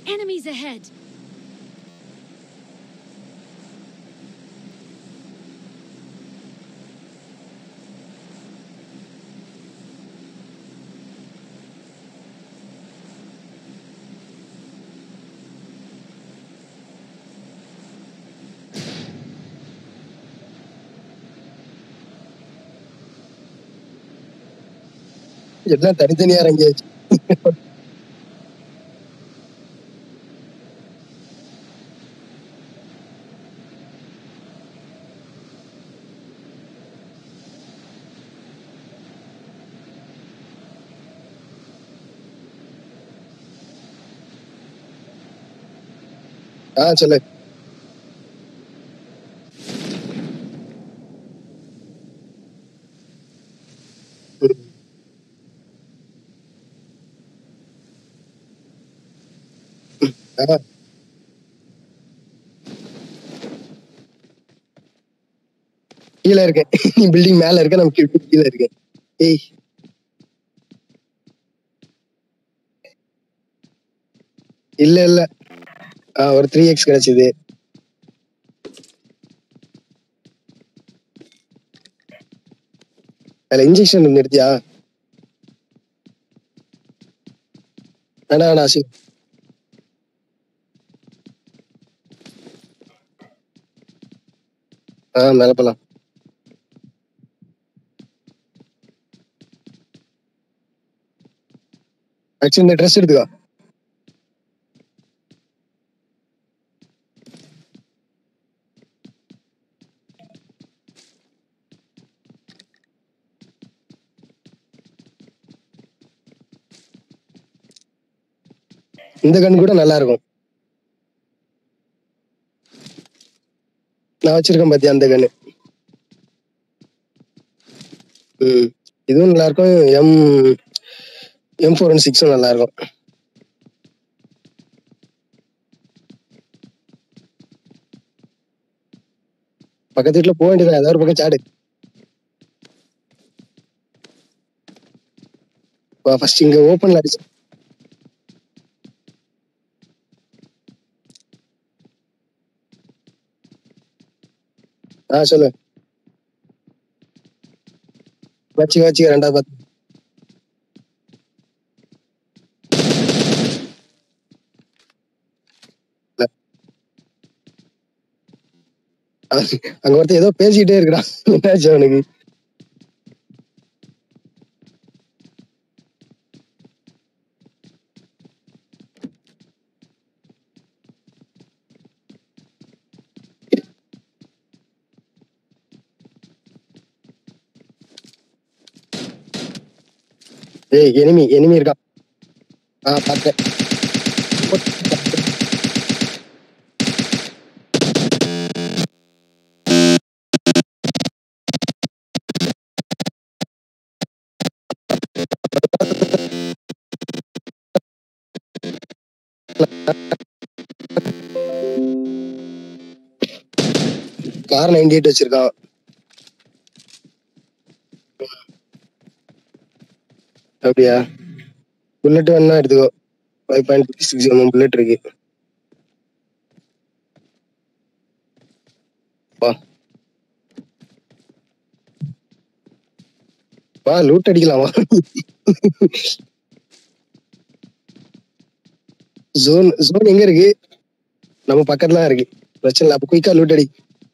Enemies ahead! எல்லாம் தனித்தனியா இறங்கியாச்சு ஆ சொல்லு ம். ஆ, கீழே இருக்கேன் நீ பில்டிங் மேல இருக்க நம்ம கீழே கீழே இருக்கேன் ஏய் இல்ல இல்ல ஆ, ஒரு த்ரீ எக்ஸ் கிடைச்சது அதுல இன்ஜெக்ஷன் ஒன்று எடுத்தியா வேணா வேணா சி ஆ மேல போலாம் ஆக்சுவலி இந்த ட்ரெஸ் எடுத்துக்கோ இந்த கன் கூட நல்லா இருக்கும் நான் வச்சிருக்கேன் பாத்தியா அந்த கன்னு ம் இதுவும் நல்லா இருக்கும் எம் எம் ஃபோர் ஒன் சிக்ஸும் நல்லா இருக்கும் பக்கத்து வீட்டுல போக வேண்டியது ஏதாவது ஒரு பக்கம் சாடு ஃபர்ஸ்ட் இங்க ஓப்பன்ல அடிச்சு ஆ சொல்லு வச்சு வச்சு ரெண்டாவது பார்த்து அங்க ஒருத்தன் ஏதோ பேசிக்கிட்டே இருக்கிறான் என்னாச்சு அவனுக்கு ஏய் எனிமி எனிமி இருக்கான் ஆ பார்த்தேன் கார் நைன்டி எயிட் வச்சிருக்கான் அப்படியா புல்லட் வேணா எடுத்துக்கோ five point fifty six MM bullet இருக்கு வா வா லூட் அடிக்கலாமா ஜோன் ஜோன் எங்க இருக்கு நம்ம பக்கத்துல தான் இருக்கு பிரச்சனை இல்லை அப்ப குயிக்கா லூட் அடி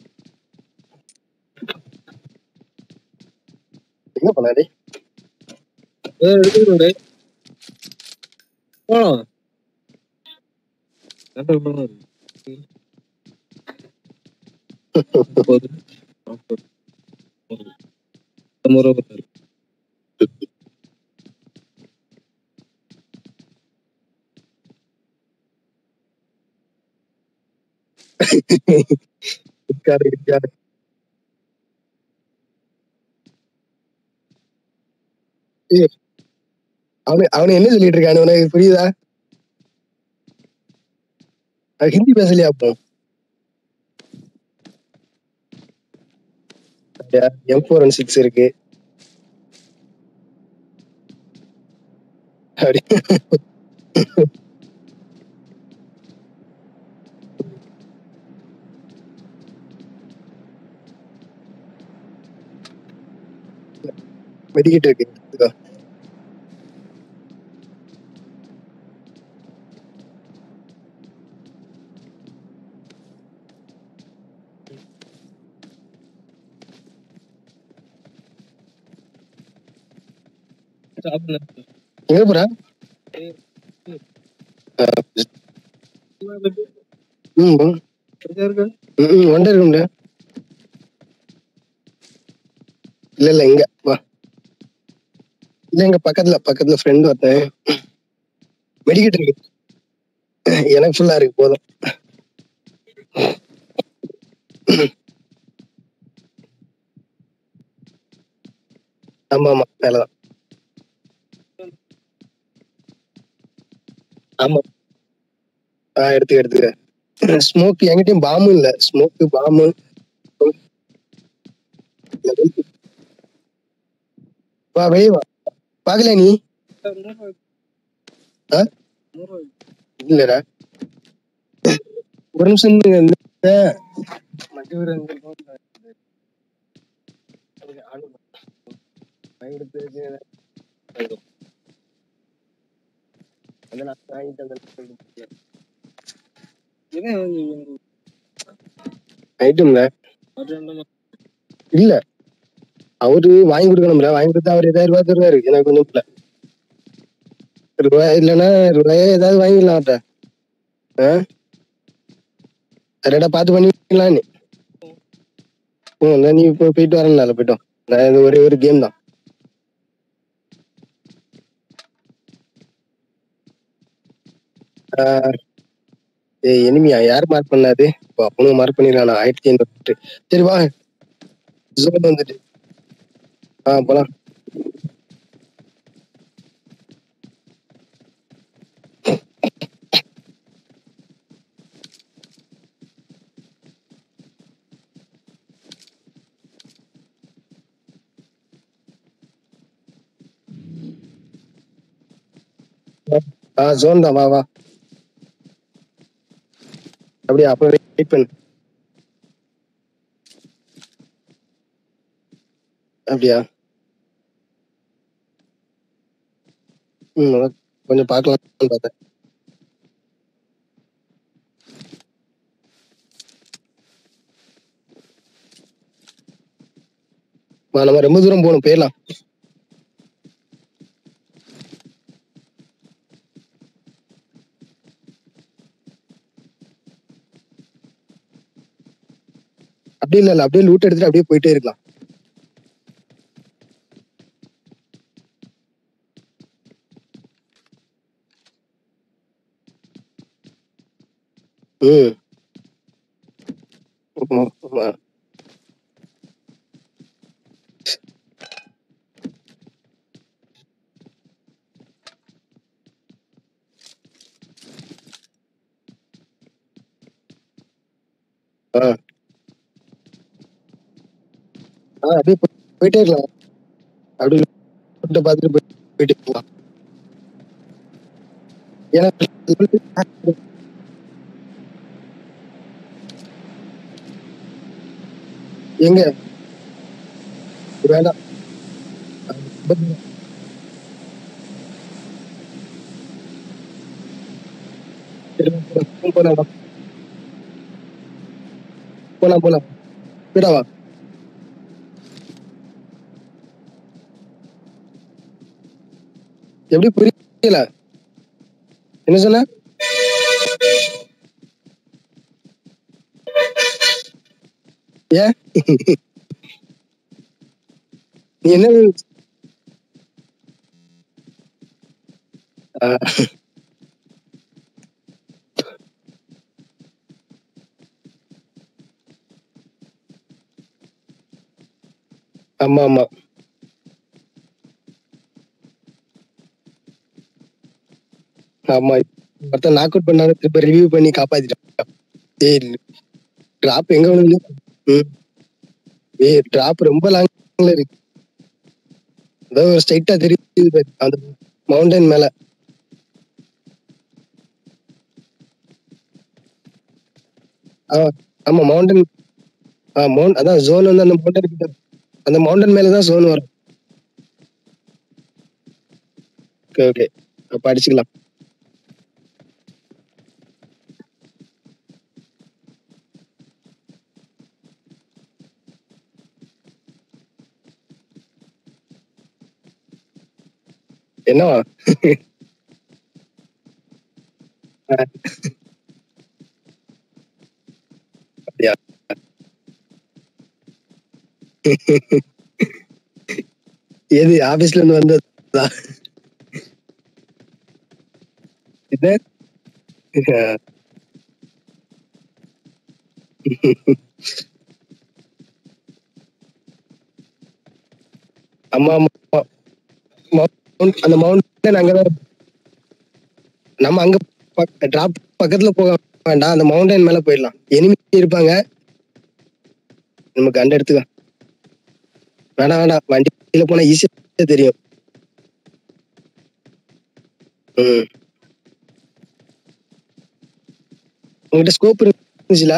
எங்க பண்ணாடி ஏய், எடுத்துக்கிறோம் டேய். போலாம். ரெண்டு மணி நேரம் இருக்கு. முப்பது, நாற்பது, நூறு. ஐம்பது ரூபா கொடுத்தாரு. இருக்காரு இருக்காரு ஏய், அவனு அவனு என்ன சொல்லிட்டு இருக்கானு உனக்கு புரியுதா அது ஹிந்தி பேசலையா அப்போ எம் ஃபோர் ஒன் சிக்ஸ் இருக்கு அப்படி மெடிக்கிட்டு இருக்கு எடுத்துக்கோ. சாப்பிடல எங்க போற ம் போ. இருக்கு ம், ம் ஒண்டர் இருக்கும்ல இல்ல இல்ல இங்க வா இல்ல எங்க பக்கத்துல பக்கத்துல ஃப்ரெண்ட் ஒருத்தன் மெடிக்கிட்டு இருக்கு எனக்கு ஃபுல்லா இருக்கு போதும் ஆமா ஆமா மேலதான் ஆமா ஆ எடுத்துக்க எடுத்துக்க ஸ்மோக் என்கிட்டயும் பாமும் இல்ல ஸ்மோக்கு பாமு வா வெளியே வா பாக்கல நீ ஆ? இல்லடா ஒரு நிமிஷம் இருங்க. இந்த மஞ்சள் வீரன் இங்க இருக்கான். அதுக்கு ஆளு இல்ல. பயங்கர பேச்சு. அதெல்லாம் வாங்கிட்டு வந்து ஐட்டம்ல இல்ல அவரு வாங்கி கொடுக்கணும்ல வாங்கி கொடுத்தா அவர் ஏதாவது ரூபாய் தருவாரு எனக்கு ஒண்ணும் இல்ல ரூபாய் இல்லைன்னா ரூபாயே ஏதாவது வாங்கிடலாம் அவர்கிட்ட ஆ கரெக்டா பார்த்து பண்ணிக்கலாம் நீ ம் இந்தா நீ இப்போ போயிட்டு வரேன்னால போயிட்டோம் நான் இது ஒரே ஒரு கேம் தான் ஆ, ஏய் எனிமியா யார் மார்க் பண்ணாது இப்போ அப்பனும் மார்க் பண்ணிருக்கானா ஆயிரத்தி ஐநூறு சரி வா ஜோன் வந்துட்டு ஆ போலாம் ஆ ஜோன் தான் வா வா அப்படியே அப்ப வெயிட் பண்ணு அப்படியா ம் அதான் கொஞ்சம் பார்க்கலாம்னு பார்த்தேன் வா நம்ம ரொம்ப தூரம் போகணும் போயிடலாம் அப்படி இல்ல இல்ல அப்படியே லூட் எடுத்துட்டு அப்படியே போயிட்டே இருக்கலாம் ம் ஆமா, ஆமா. ஆ ஆ அப்படியே போ- போயிட்டே இருக்கலாம் அப்படியே லூட்டை பார்த்துட்டு போய்- போயிட்டே இருக்கலாம் ஏன்னா எங்க வேண்டாம் சரி, போலாம், போலாம் வா. போலாம் போலாம் போயிடா வா எப்படி புரியல என்ன சொன்ன ஏன் நீ என்ன ஆ, ஆமா ஆமா ஆமா ஒருத்தன் நாக் அவுட் பண்ணாங்க திருப்ப ரிவ்யூ பண்ணி காப்பாத்திட்டான் ஏய் டிராப் எங்க விழுந்து ம் ஏய் டிராப் ரொம்ப லாங்ல இருக்கு ஏதோ ஒரு ஸ்ட்ரைட்டா தெரியுது பாரு, அந்த மவுண்டன் மேல ஆ ஆமா மவுண்டன் ஆ மவுண்ட் அதான் ஜோன் வந்து அந்த மவுண்டன் கிட்ட அந்த மவுண்டன் மேல தான் ஜோன் வரும் ஓகே ஓகே அப்ப அடிச்சுக்கலாம் என்னவா அப்படியா எது ஆபீஸ்ல இருந்து வந்ததா இது ஆமா ஆமா Mount- அந்த மவுண்டன் அங்கதான் இருக்கு. நம்ம அங்க டிராப் பக்கத்துல போக வேண்டாம் அந்த மவுண்டன் மேல போயிடலாம் எனிமி இருப்பாங்க நம்ம கண்டு எடுத்துக்க வேணாம் வேண்டாம் வண்டியில போனா ஈஸியா தெரியும் ம் உங்ககிட்ட ஸ்கோப் இருந்துச்சுல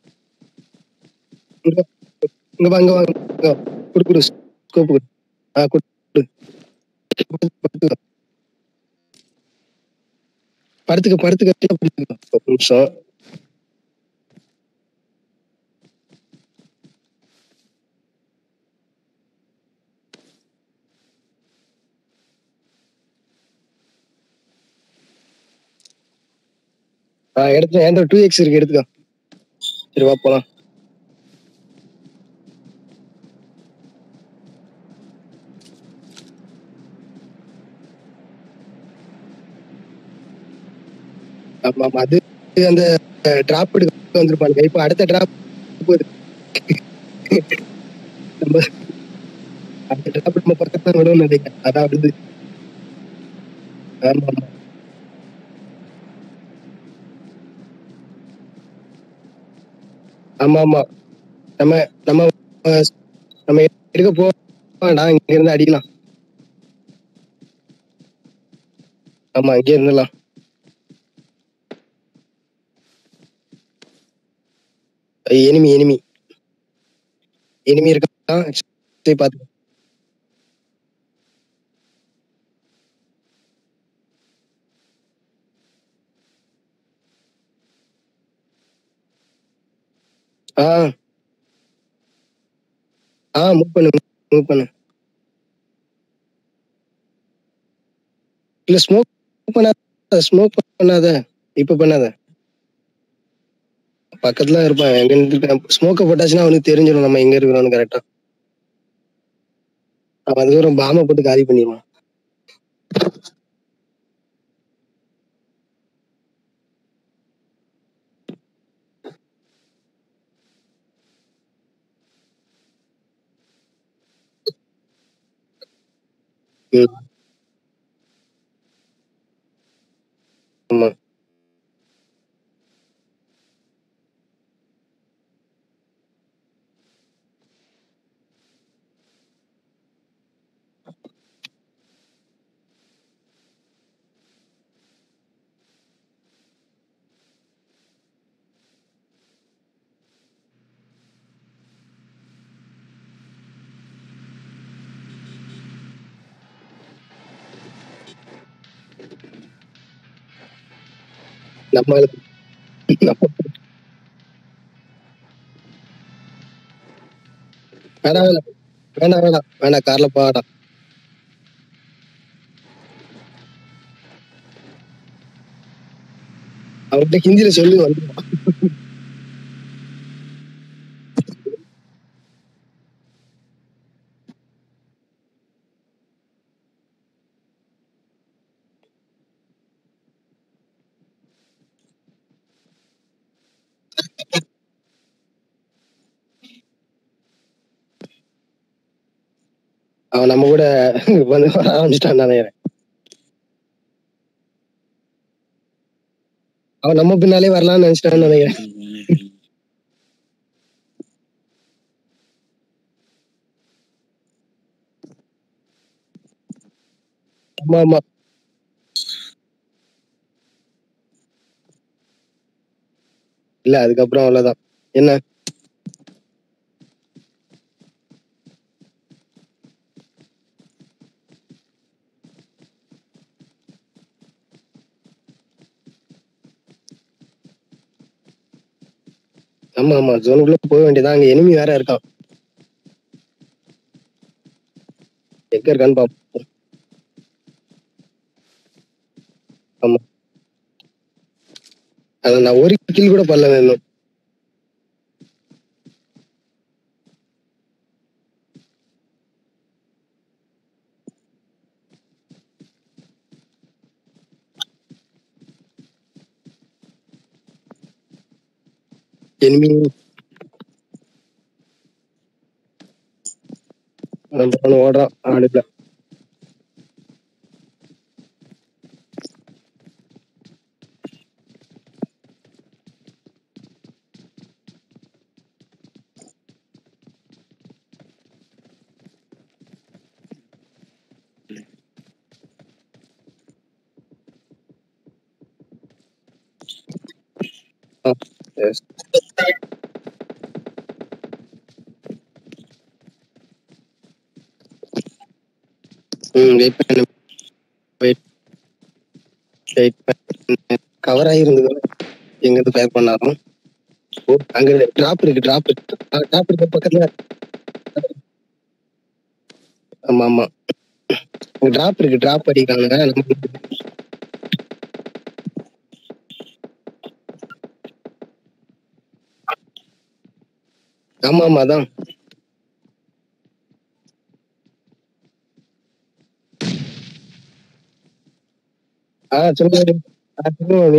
இங்க இங்க வா இங்க வா இங்க வா. குடு குடு ஸ்கோப் குடு ஆ குடு குடு. படுத்துக்க படுத்துக்க படுத்துக்க படுத்துக்க. ஒரு நிமிஷம் ஆ எடுத்து என்கிட்ட டூ எக்ஸ் இருக்கு எடுத்துக்கோ சரி வா போலாம் ஆமா ஆமா அது அந்த டிராப் எடுக்க வந்திருப்பாங்க இப்ப அடுத்த டிராப் நம்ம அடுத்த டிராப் நம்ம பக்கத்துல விடுவோம் நினைக்கிறேன் அதான் வருது ஆமா ஆமா ஆமா ஆமா நம்ம நம்ம அஹ், நம்ம எடுக்க போ வேண்டாம் இங்க இருந்து அடிக்கலாம் ஆமா இங்க இருந்துலாம் எனிமி எனிமி எனிமி இருக்கா சரி பாத்து ஆ ஆ மூவ் பண்ணு மூவ் பண்ணு இல்ல ஸ்மோக் பண்ணாத ஸ்மோக் பண்ணாத இப்ப பண்ணாத பக்கத்துல இருப்பான் எங்க ஸ்மோக்க போட்டாச்சுன்னா அவனுக்கு தெரிஞ்சிடும் நம்ம எங்க இருக்கிறோம்னு கரெக்டா அவன் அது ஒரு பாம போட்டு காலி பண்ணிடுவான் ம், ஆமா நம்ம நம்ம- வேணாம் வேணாம் வேணாம் வேணாம் வேணாம் கார்ல போடா அவர்கிட்ட ஹிந்தியில சொல்லி வந்துருவான் அவன் நம்ம கூட வந்து வர ஆரம்பிச்சிட்டான் நினைக்கிறேன் அவன் நம்ம பின்னாலே வரலாம்னு நினைச்சிட்டான்னு நினைக்கிறேன் ஆமா ஆமா இல்ல அதுக்கப்புறம் அவ்வளவுதான் என்ன ஆமா ஆமா ஜோனுக்குள்ள போக வேண்டியதான் அங்க எனிமி வேற இருக்கான் எங்க இருக்கான்னு பாப்போம் ஆமா அத நான் ஒரு கில் கூட பண்ணல இன்னும் எனிமி அவன் ஓடுறான் ஆடுல Yes. ம் வெயிட் பண்ணு வெயிட் வெயிட் பண்ணு கவர் ஆகிருந்தது எங்க இருந்து ஃபயர் பண்ணாலும் ஓ அங்க டிராப் இருக்கு டிராப் இருக்கு டிராப் இருக்கு பக்கத்துல ஆமா ஆமா டிராப் இருக்கு டிராப் அடிக்கிறாங்க நம்ம ஆமா ஆமா அதான் ஆ சொல்லுங்க ஆ சொல்லுங்க மணி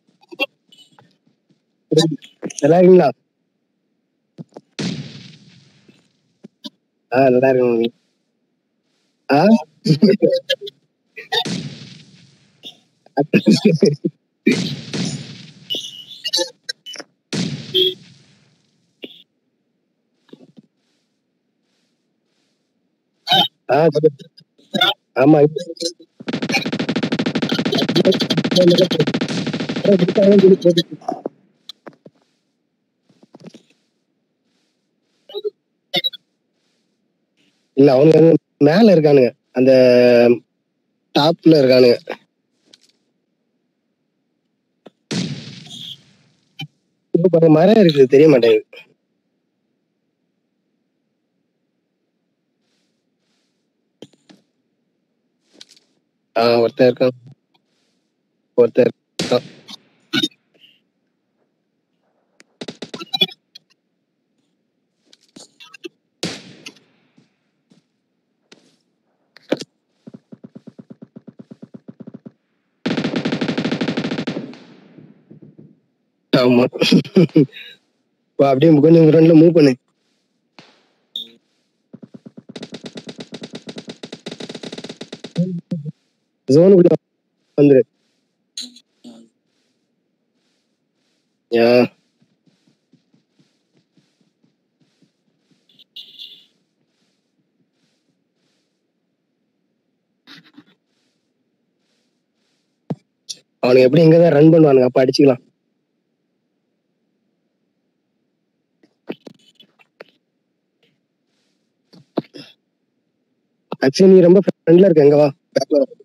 நல்லா இருக்கீங்களா ஆ நல்லா இருக்கேன் மணி ஆ ஆ சொல்லு. ஆமா இல்ல அவங்க வந்து மேல இருக்கானுங்க அந்த டாப்ல இருக்கானுங்க இப்ப பாருங்க மரம் இருக்குது தெரிய மாட்டேங்குது ஆ ஒருத்தன் இருக்கான் ஒருத்தர் இருக்கான் ஆமா வா, அப்படியே கொஞ்சம் ஃப்ரெண்ட்ல மூவ் பண்ணு ஜோனுக்குள்ள வந்துரு யா அவனுக்கு எப்படி இங்கதான் ரன் பண்ணுவானுங்க அப்ப அடிச்சுக்கலாம் ஆக்சுவலி நீ ரொம்ப ஃப்ரெண்ட்ல இருக்க எங்க வா பேக்ல வா.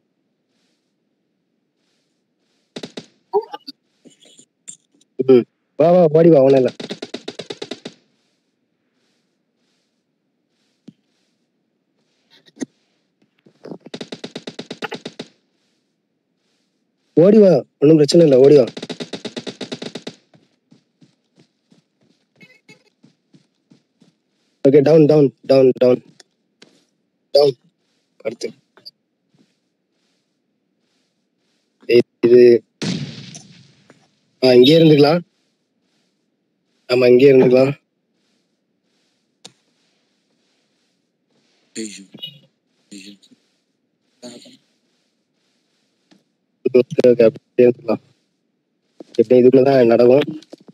ம். வா வா ஓடி வா ஒண்ணும் இல்ல ஓடி வா ஒன்றும் பிரச்சனை இல்லை ஓடி வா okay down down down down down அடுத்து ஏய், இது ஆ இங்கே இருந்துக்கலாம் ஆமா இங்கே இருந்துக்கலாம் ஓகே ஓகே அப்படியே இருந்துக்கலாம் எப்படி இதுக்குள்ளதான் நடக்கும்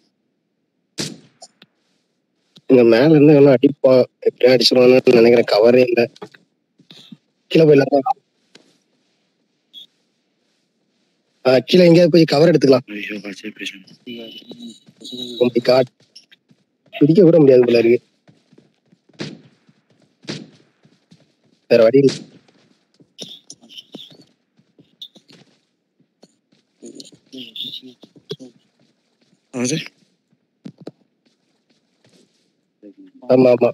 இங்க மேல இருந்து எல்லாம் அடிப்பான் எப்படியும் அடிச்சிருவான்னு நினைக்கிறேன் கவரே இல்ல கீழே போயிடலாம் ஆ, கீழே எங்கேயாவது போய் கவர் எடுத்துக்கலாம் Oh my God. பிடிக்க கூட முடியாது போல இருக்கு வேற வழி இல்ல. ஆமா ஆமா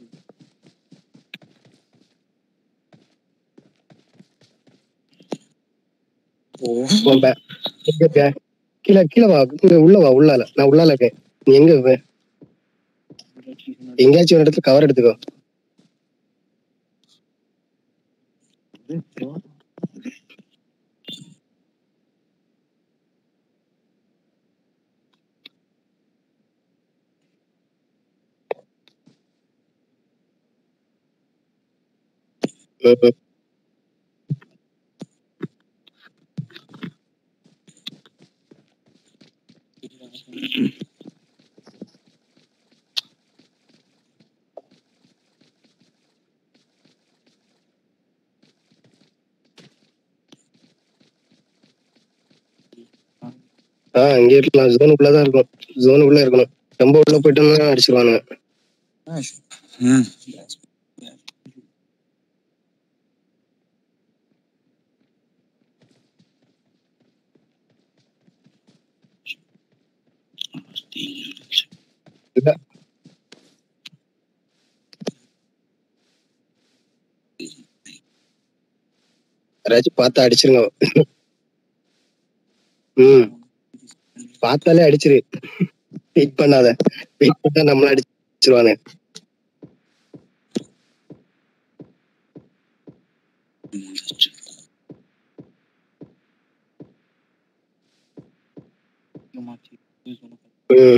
உன் பே- எங்க இருக்க? கீழே கீழே வா இங்க உள்ள வா உள்ளால நான் உள்ளால இருக்கேன் நீ எங்க இருக்க எங்கேயாச்சும் ஒரு இடத்துல கவர் எடுத்துக்கோ ம், ம். ஆ இங்கே இருக்கலாம் ஜோனுக்குள்ள தான் இருக்கும் ஜோனுக்குள்ள இருக்கணும் ரொம்ப உள்ள போயிட்டோம்னா அடிச்சிருவானுங்க ம் இல்ல யாராச்சும் பார்த்து அடிச்சிருங்க ம் பார்த்தாலே அடிச்சிரு வெயிட் பண்ணாத வெயிட் பண்ணா நம்மள அடிச்சிருவானு ம்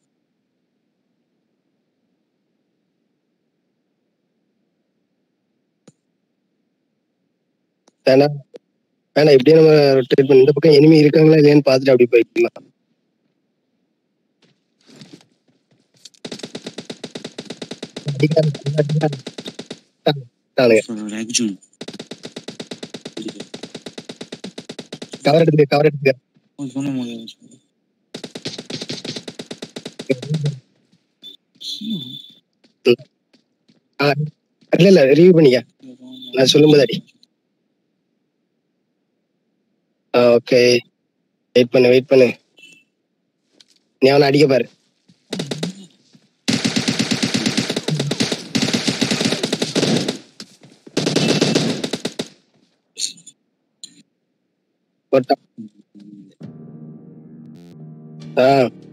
வேணாம் வேணாம் இப்படியே நம்ம ரொட்டேட் பண்ணி இந்த பக்கம் எனிமி இருக்காங்களா இல்லையான்னு பார்த்துட்டு அப்படி போய்க்கலாம் அடிக்காத, அடிக்காத. தானுங்க கவர் எடுத்துக்க கவர் எடுத்துக்க ஆ, இல்ல இல்ல ரிவ்யூ பண்ணிக்க நான் சொல்லும்போது அடி ஓகே வெயிட் பண்ணு வெயிட் பண்ணு நீ அவனை அடிக்க பாரு போட்டான் ஆ